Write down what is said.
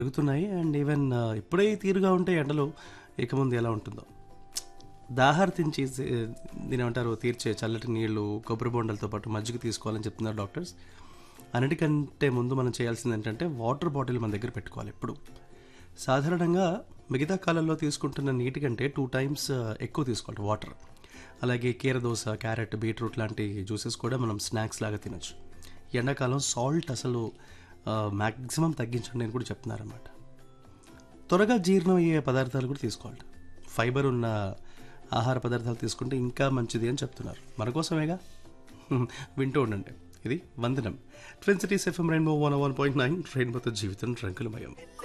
పెరుగుతున్నాయి and even ఇప్పుడే ఈ తీరుగా ఉంటే ఎండలు ఇక ముందు ఎలా ఉంటుందో దాహార్తించి దీని ఏమంటారు తీర్చే చల్లటి నీళ్లు కొబ్బరి బొండలతో పాటు మజ్జిగ తీసుకోవాలని చెప్తున్నారు డాక్టర్స్ అన్నిటికంటే ముందు మనం చేయాల్సింది ఏంటంటే వాటర్ బాటిల్ మన దగ్గర పెట్టుకోవాలి ఎప్పుడు సాధారణంగా మిగతా కాలంలో తీసుకుంటున్న నీటి కంటే టూ టైమ్స్ ఎక్కువ తీసుకోవాలి వాటర్ అలాగే కీరదోస క్యారెట్ బీట్రూట్ లాంటి జ్యూసెస్ కూడా మనం స్నాక్స్ లాగా తినొచ్చు ఎండాకాలం సాల్ట్ అసలు మ్యాక్సిమం తగ్గించండి అని కూడా చెప్తున్నారన్నమాట త్వరగా జీర్ణం అయ్యే పదార్థాలు కూడా తీసుకోవాలి ఫైబర్ ఉన్న ఆహార పదార్థాలు తీసుకుంటే ఇంకా మంచిది అని చెప్తున్నారు మన కోసమేగా వింటూ ఉండండి ఇది వందనం twin cities FM Rainbow one one point nine రెయిన్బోతో జీవితం రంగులమయం